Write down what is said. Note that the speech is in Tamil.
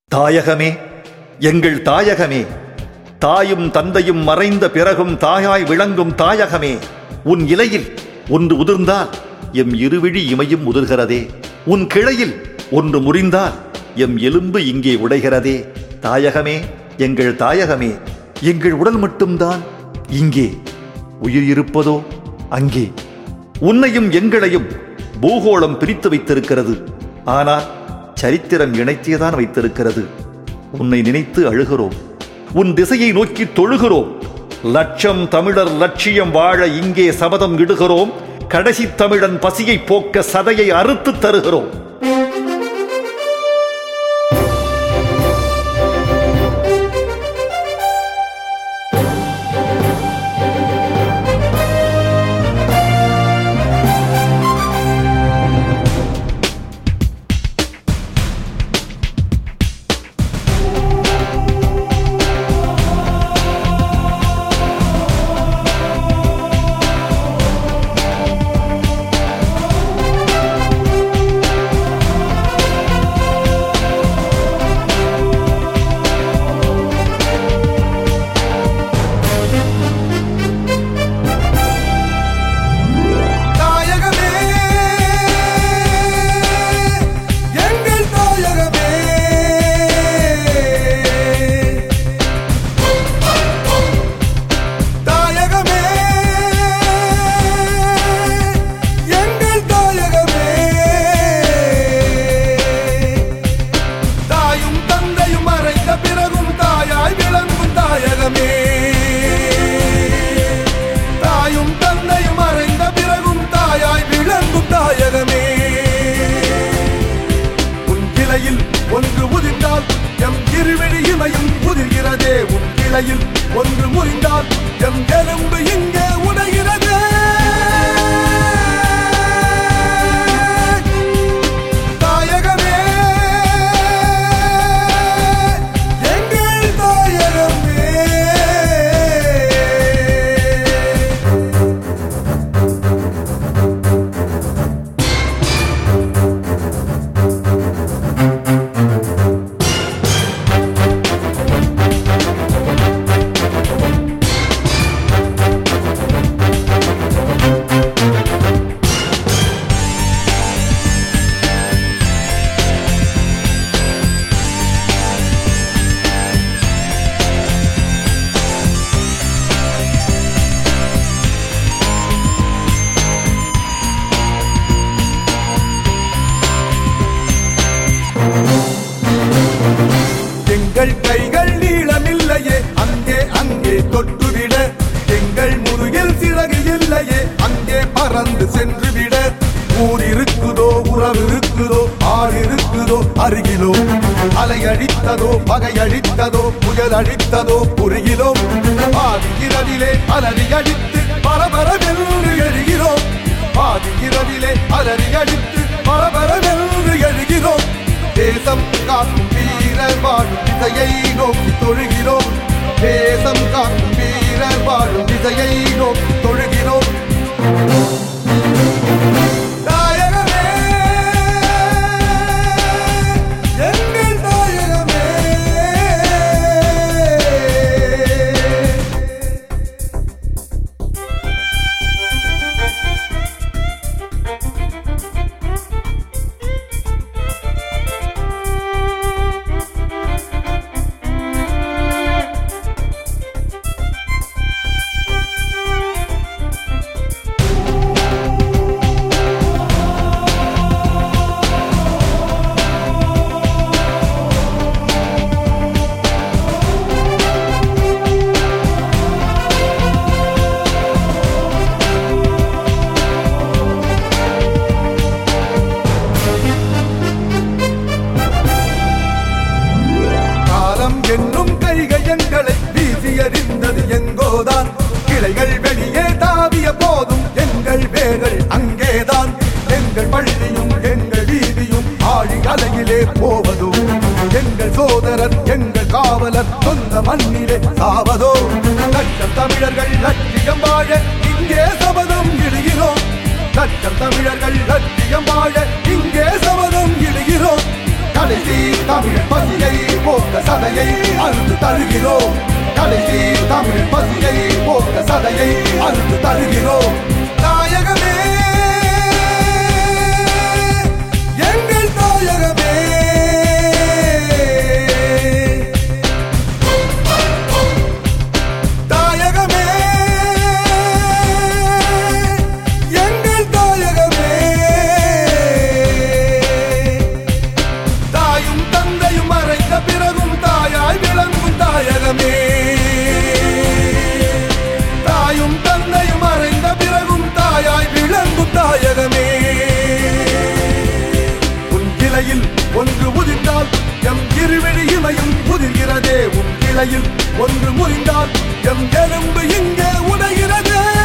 தாயகமே எங்கள் தாயகமே தாயும் தந்தையும் மறைந்த பிறகும் தாயாய் விளங்கும் தாயகமே உன் இலையில் ஒன்று உதிர்ந்தால் எம் இருவிழி இமையும் உதிர்கிறதே உன் கிளையில் ஒன்று முறிந்தால் எம் எலும்பு இங்கே உடைகிறதே தாயகமே எங்கள் தாயகமே எங்கள் உடல் மட்டும்தான் இங்கே உயிர் இருப்பதோ அங்கே உன்னையும் எங்களையும் பூகோளம் பிரித்து வைத்திருக்கிறது ஆனால் சரித்திரம் இணைத்தேதான் வைத்திருக்கிறது உன்னை நினைத்து அழுகிறோம் உன் திசையை நோக்கி தொழுகிறோம் லட்சம் தமிழர் லட்சியம் வாழ இங்கே சபதம் இடுகிறோம் கடைசி தமிழன் பசியை போக்க சதையை அறுத்து தருகிறோம் தாயகமே எங்கள் தாயகமே தாயகமே எங்கள் தாயகமே தாயும் தந்தையும் மறைந்த பிறகும் தாயாய் விளங்கும் தாயகமே தாயும் தந்தையும் மறைந்த பிறகும் தாயாய் விளங்கும் தாயகமே உன் கிளையில் ஒன்று உதிர்ந்தால் எம் இருவிழி இமையும் உதிர்கிறதே உன் கிளையில் ஒன்று முறிந்தால் எம் எலும்பு இங்கே உடைகிறதே தாயகமே எங்கள் தாயகமே எங்கள் கைகள் நீளமில்லையே அங்கே அங்கே தொட்டுவிட எங்கள் முதுகில் சிறகு இல்லையே அங்கே பறந்து சென்றுவிட ஊர் இருக்குதோ உறவு இருக்குதோ ஆறு இருக்குதோ அருகிலோ அலை அடித்ததோ பகை அடித்ததோ புயல் அடித்ததோ புரிகிலோ ஆதி இரவிலே அலறி அடித்து பரபரவென்று எழுகிறோம் ஆதி இரவிலே அலறி அடித்து பரபரவென்று எழுகிறோம் தேசம் காக்கும் வீரர் வாழும் திசையை நோக்கி தொழுகிறோம் தேசம் காக்கும் வீரர் வாழும் திசையை நோக்கி தொழுகிறோம் தாயகமே எங்கள் தாயகமே காலம் என்னும் கைகள் எங்களை வீசி எறிந்தது எங்கோதான் கிளைகள் வெளியே தாவிய போதும் எங்கள் வேர்கள் அங்கேதான் எங்கள் பள்ளியும் எங்கள் வீதியும் ஆழி அலையிலே போவதோ எங்கள் சோதரர் எங்கள் காவலர் சொந்த மண்ணிலே சாவதோ லட்சம் தமிழர்கள் லட்சியம் வாழ இங்கே சபதம் இடுகிறோம் லட்சம் தமிழர்கள் லட்சியம் வாழ இங்கே சபதம் இடுகிறோம் கடைசி தமிழ் பசியை சதையை அறுத்து தருகிறோம் கடைசி தமிழ் பசியை போக்க சதையை அறுத்து தருகிறோம் தாயகமே எங்கள் தாயகமே தாயகமே எங்கள் தாயகமே தாயும் தந்தையும் மறைந்த பிறகும் தாயாய் விளங்கும் தாயகமே தாயும் தந்தையும் மறைந்த பிறகும் தாயாய் விளங்கும் தாயகமே உன் கிளையில் ஒன்று உதிர்ந்தால் எம் இருவிழி இமையும் உதிர்கிறதே உன் கிளையில் ஒன்று முறிந்தால் எம் எலும்பு இங்கே உடைகிறதே